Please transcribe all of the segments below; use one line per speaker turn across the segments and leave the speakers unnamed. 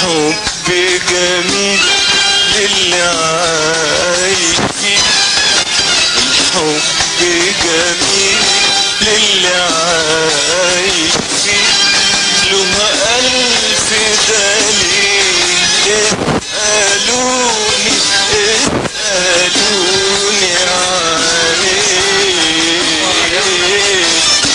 الحب جميل للي عايش فيه الحب جميل للي عايش فيه له ألف دليل اسألوني اسألوني عليه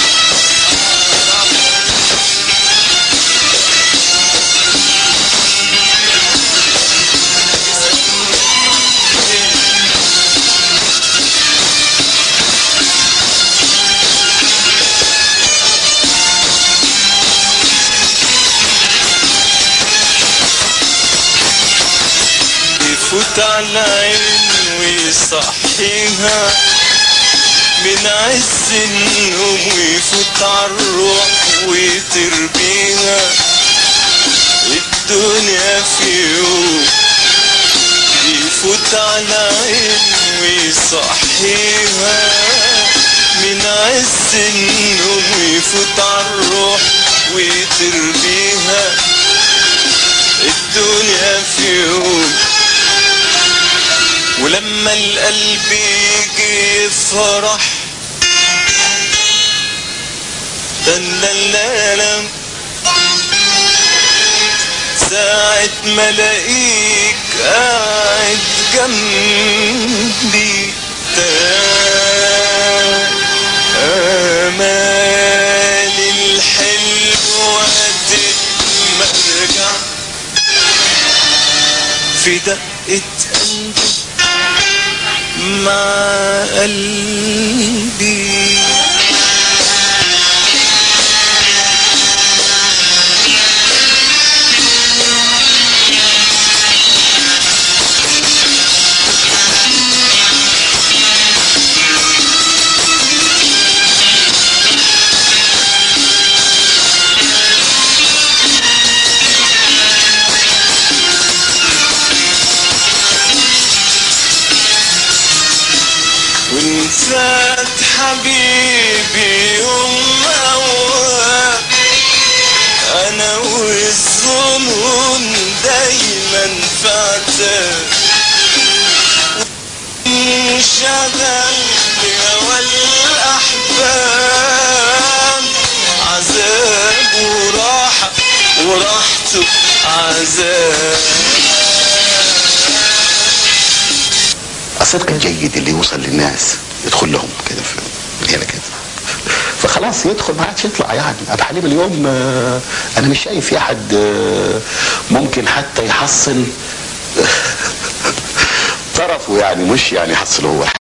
يفوت على عين ويصحيها من عز النوم ويفوت على الروح ويطير بيها الدنيا في يوم يفوت على عين ويصحيها من عز النوم ويفوت على الروح ويطير بيها الدنيا في يوم ولما القلب يجي يفرح دلالالم ساعة ما الاقيك قاعد جنبي امالي الحلوة تتمرجع في دقة قلبي مع قلبي ونسات حبيبي يوم أوام أنا والظنون دايما فاتك انشغل بهوى الأحباب عذاب وراحة وراحته عذاب
الصدق الجيد اللي يوصل للناس يدخل لهم كده في من هنا كده فخلاص يدخل ما عادش يطلع يعني ابو حليم اليوم آه، انا مش شايف في حد آه، ممكن حتى يحصل طرفه يعني مش يعني يحصل هو